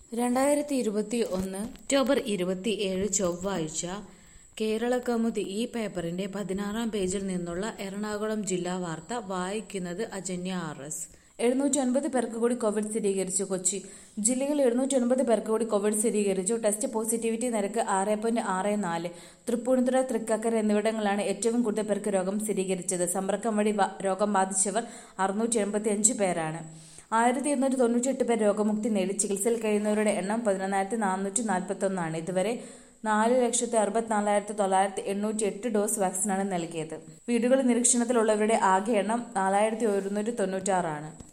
രണ്ടായിരത്തി ഇരുപത്തി ഒന്ന് ഒക്ടോബർ ഇരുപത്തി ഏഴ് ചൊവ്വാഴ്ച കേരള കൗമുദി ഈ പേപ്പറിന്റെ പതിനാറാം പേജിൽ നിന്നുള്ള എറണാകുളം ജില്ലാ വാർത്ത വായിക്കുന്നത് അജന്യ ആർ എസ് എഴുന്നൂറ്റി ഒൻപത് പേർക്ക് കൂടി കോവിഡ് സ്ഥിരീകരിച്ചു കൊച്ചി ജില്ലയിൽ എഴുന്നൂറ്റി ഒൻപത് പേർക്ക് കൂടി കോവിഡ് സ്ഥിരീകരിച്ചു ടെസ്റ്റ് പോസിറ്റിവിറ്റി നിരക്ക് ആറ് പോയിന്റ് ആറ് നാല് തൃപ്പൂണിത്തുറ തൃക്കക്കര എന്നിവിടങ്ങളിലാണ് ഏറ്റവും കൂടുതൽ പേർക്ക് രോഗം സ്ഥിരീകരിച്ചത് സമ്പർക്കം വഴി വ- രോഗം ബാധിച്ചവർ അറുന്നൂറ്റി എൺപത്തി അഞ്ച് പേരാണ് ആയിരത്തി ഇരുന്നൂറ്റി തൊണ്ണൂറ്റി എട്ട് പേർ രോഗമുക്തി നേടി ചികിത്സയിൽ കഴിയുന്നവരുടെ എണ്ണം പതിനൊന്നായിരത്തി നാനൂറ്റി നാൽപ്പത്തി ഒന്നാണ് ഇതുവരെ നാല് ലക്ഷത്തി അറുപത്തിനാലായിരത്തി തൊള്ളായിരത്തി എണ്ണൂറ്റി എട്ട് ഡോസ് വാക്സിനാണ് നൽകിയത് വീടുകളിൽ നിരീക്ഷണത്തിലുള്ളവരുടെ ആകെ എണ്ണം നാലായിരത്തി ഒരുന്നൂറ്റി തൊണ്ണൂറ്റാറാണ്